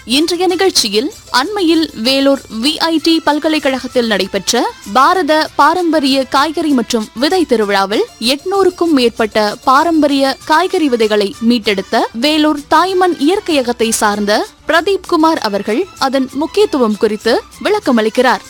இன்றைய நிகழ்ச்சியில் அண்மையில் வேலூர் விஐடி பல்கலைக்கழகத்தில் நடைபெற்ற பாரத பாரம்பரிய காய்கறி மற்றும் விதை திருவிழாவில் எட்நூறுக்கும் மேற்பட்ட பாரம்பரிய காய்கறி விதைகளை மீட்டெடுத்த வேலூர் தாய்மண் இயற்கையகத்தை சார்ந்த பிரதீப் குமார் அவர்கள் அதன் முக்கியத்துவம் குறித்து விளக்கமளிக்கிறார்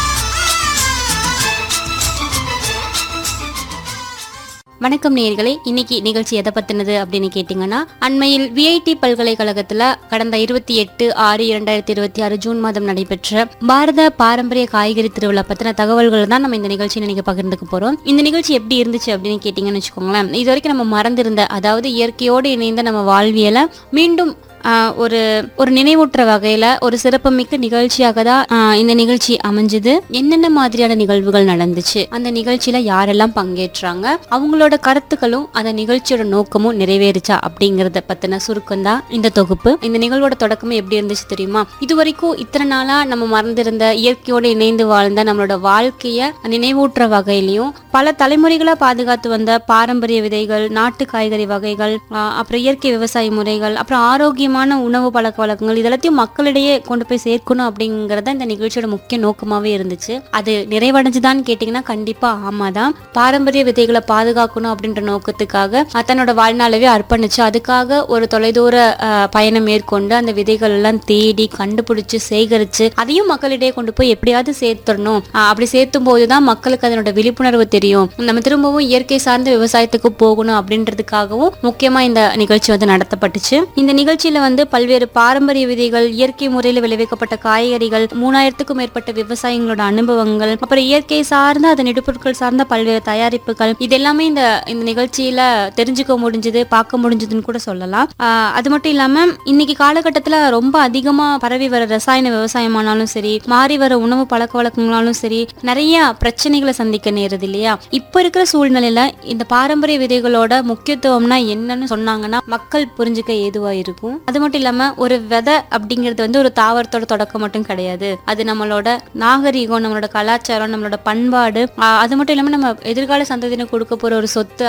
வணக்கம் நேயர்களே இன்னைக்கு நிகழ்ச்சி எதை பத்தினது அப்படின்னு கேட்டிங்கன்னா அண்மையில் விஐடி பல்கலைக்கழகத்துல கடந்த இருபத்தி எட்டு ஆறு இரண்டாயிரத்தி இருபத்தி ஆறு ஜூன் மாதம் நடைபெற்ற பாரத பாரம்பரிய காய்கறி திருவிழா பத்தின தகவல்கள் தான் நம்ம இந்த நிகழ்ச்சியை இன்னைக்கு பகிர்ந்துக்க போறோம் இந்த நிகழ்ச்சி எப்படி இருந்துச்சு அப்படின்னு கேட்டிங்கன்னு வச்சுக்கோங்களேன் இது வரைக்கும் நம்ம மறந்திருந்த அதாவது இயற்கையோடு இணைந்த நம்ம வாழ்வியலை மீண்டும் ஆஹ் ஒரு ஒரு நினைவூட்டுற வகையில ஒரு சிறப்புமிக்க நிகழ்ச்சியாக தான் ஆஹ் இந்த நிகழ்ச்சி அமைஞ்சது என்னென்ன மாதிரியான நிகழ்வுகள் நடந்துச்சு அந்த நிகழ்ச்சியில யாரெல்லாம் பங்கேற்றாங்க அவங்களோட கருத்துக்களும் அந்த நிகழ்ச்சியோட நோக்கமும் நிறைவேறுச்சா அப்படிங்கறத பத்தின சுருக்கம் தான் இந்த தொகுப்பு இந்த நிகழ்வோட தொடக்கமே எப்படி இருந்துச்சு தெரியுமா இது வரைக்கும் இத்தனை நாளா நம்ம மறந்திருந்த இயற்கையோடு இணைந்து வாழ்ந்த நம்மளோட வாழ்க்கைய நினைவூட்டுற வகையிலையும் பல தலைமுறைகளா பாதுகாத்து வந்த பாரம்பரிய விதைகள் நாட்டு காய்கறி வகைகள் ஆஹ் அப்புறம் இயற்கை விவசாய முறைகள் அப்புறம் ஆரோக்கியமான உணவு பழக்க வழக்கங்கள் இதெல்லாத்தையும் மக்களிடையே கொண்டு போய் சேர்க்கணும் அப்படிங்கறத இந்த நிகழ்ச்சியோட முக்கிய நோக்கமாவே இருந்துச்சு அது நிறைவடைஞ்சுதான்னு கேட்டிங்கன்னா கண்டிப்பா ஆமாதான் பாரம்பரிய விதைகளை பாதுகாக்கணும் அப்படின்ற நோக்கத்துக்காக அஹ் தன்னோட வாழ்நாளவே அர்ப்பணிச்சு அதுக்காக ஒரு தொலைதூர அஹ், பயணம் மேற்கொண்டு அந்த விதைகள் எல்லாம் தேடி கண்டுபிடிச்சு சேகரிச்சு அதையும் மக்களிடையே கொண்டு போய் எப்படியாவது சேர்த்துடணும் அஹ், அப்படி சேர்த்தும் போதுதான் மக்களுக்கு அதனோட விழிப்புணர்வு தெரியும் நம்ம திரும்பவும் இயற்கை சார்ந்த விவசாயத்துக்கு போகணும் அப்படின்றதுக்காகவும் முக்கியமா இந்த நிகழ்ச்சி வந்து நடத்தப்பட்டுச்சு இந்த நிகழ்ச்சியில வந்து பல்வேறு பாரம்பரிய விதைகள் இயற்கை முறையில் விளைவிக்கப்பட்ட காய்கறிகள் மூணாயிரத்துக்கும் மேற்பட்ட விவசாயிகளோட அனுபவங்கள் அப்புறம் இயற்கை சார்ந்த அதன் இடுபொருட்கள் சார்ந்த பல்வேறு தயாரிப்புகள் இது எல்லாமே இந்த இந்த நிகழ்ச்சியில தெரிஞ்சுக்க முடிஞ்சது பார்க்க முடிஞ்சதுன்னு கூட சொல்லலாம் ஆஹ் அது மட்டும் இல்லாம இன்னைக்கு காலகட்டத்துல ரொம்ப அதிகமா பரவி வர ரசாயன விவசாயமானாலும் சரி மாறி வர உணவு பழக்க வழக்கங்களாலும் சரி நிறைய பிரச்சனைகளை சந்திக்க நேருது இல்லையா இப்ப இருக்கிற சூழ்நிலையில இந்த பாரம்பரிய விதைகளோட முக்கியத்துவம்னா என்னன்னு சொன்னாங்கன்னா மக்கள் புரிஞ்சுக்க ஏதுவா இருக்கும் அது மட்டும் இல்லாம ஒரு விதை அப்படிங்கிறது வந்து ஒரு தாவரத்தோட தொடக்கம் மட்டும் கிடையாது அது நம்மளோட நாகரீகம் நம்மளோட கலாச்சாரம் நம்மளோட பண்பாடு ஆஹ் அது மட்டும் இல்லாம நம்ம எதிர்கால சந்ததியினர் கொடுக்க போற ஒரு சொத்து